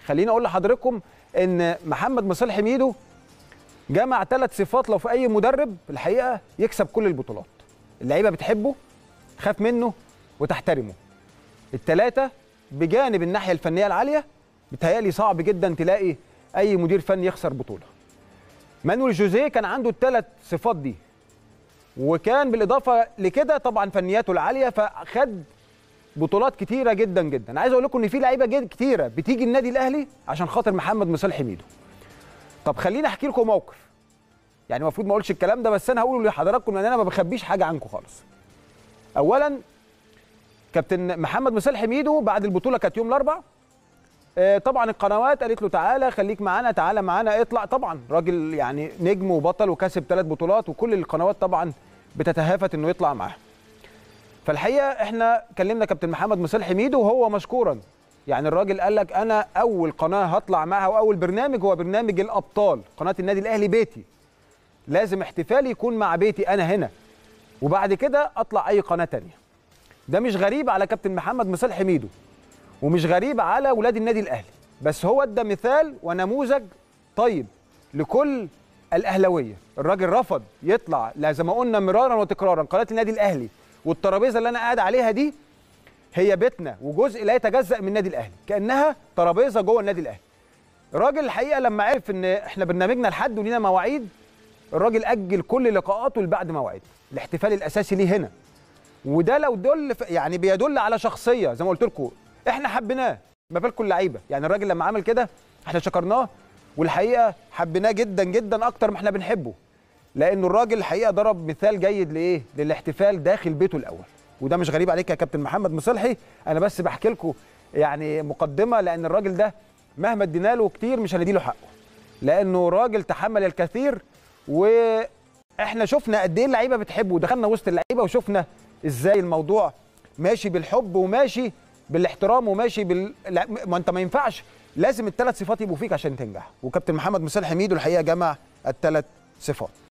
خليني اقول لحضراتكم ان محمد مصالح ميدو جمع ثلاث صفات لو في اي مدرب الحقيقه يكسب كل البطولات اللعيبه بتحبه تخاف منه وتحترمه الثلاثه بجانب الناحيه الفنيه العاليه بتهيألي صعب جدا تلاقي اي مدير فني يخسر بطوله مانويل جوزيه كان عنده الثلاث صفات دي وكان بالاضافه لكده طبعا فنياته العاليه فخد بطولات كتيره جدا جدا عايز اقول لكم ان في لعيبه جد كتيره بتيجي النادي الاهلي عشان خاطر محمد مصالح ميدو طب خليني احكي لكم موقف يعني المفروض ما اقولش الكلام ده بس انا هقوله لحضراتكم لان انا ما بخبيش حاجه عنكم خالص اولا كابتن محمد مصالح ميدو بعد البطوله كانت يوم الاربعاء آه، طبعا القنوات قالت له تعالى خليك معانا تعالى معانا اطلع طبعا راجل يعني نجم وبطل وكسب ثلاث بطولات وكل القنوات طبعا بتتهافت انه يطلع معاها فالحقيقه احنا كلمنا كابتن محمد مصالح ميدو وهو مشكورا يعني الراجل قال لك انا اول قناه هطلع معاها واول برنامج هو برنامج الابطال قناه النادي الاهلي بيتي لازم احتفالي يكون مع بيتي انا هنا وبعد كده اطلع اي قناه تانية ده مش غريب على كابتن محمد مصالح ميدو ومش غريب على ولاد النادي الاهلي بس هو ادى مثال ونموذج طيب لكل الاهلاويه الراجل رفض يطلع لا زي ما قلنا مرارا وتكرارا قناه النادي الاهلي والترابيزه اللي انا قاعد عليها دي هي بيتنا وجزء لا يتجزا من النادي الاهلي كانها ترابيزه جوه النادي الاهلي الراجل الحقيقه لما عرف ان احنا برنامجنا لحد ولينا مواعيد الراجل اجل كل لقاءاته لبعد مواعيد الاحتفال الاساسي ليه هنا وده لو دل يعني بيدل على شخصيه زي ما قلت لكم احنا حبيناه ما بالكم اللعيبه يعني الراجل لما عمل كده احنا شكرناه والحقيقه حبيناه جدا جدا اكتر ما احنا بنحبه لانه الراجل الحقيقه ضرب مثال جيد لايه للاحتفال داخل بيته الاول وده مش غريب عليك يا كابتن محمد مصلحي انا بس بحكي لكم يعني مقدمه لان الراجل ده مهما ادينا له كتير مش هنديله حقه لانه راجل تحمل الكثير واحنا شفنا قد ايه اللعيبه بتحبه ودخلنا وسط اللعيبه وشفنا ازاي الموضوع ماشي بالحب وماشي بالاحترام وماشي بال لا، ما انت ما ينفعش لازم الثلاث صفات يبقوا فيك عشان تنجح وكابتن محمد مصالح ميدو الحقيقه جمع الثلاث صفات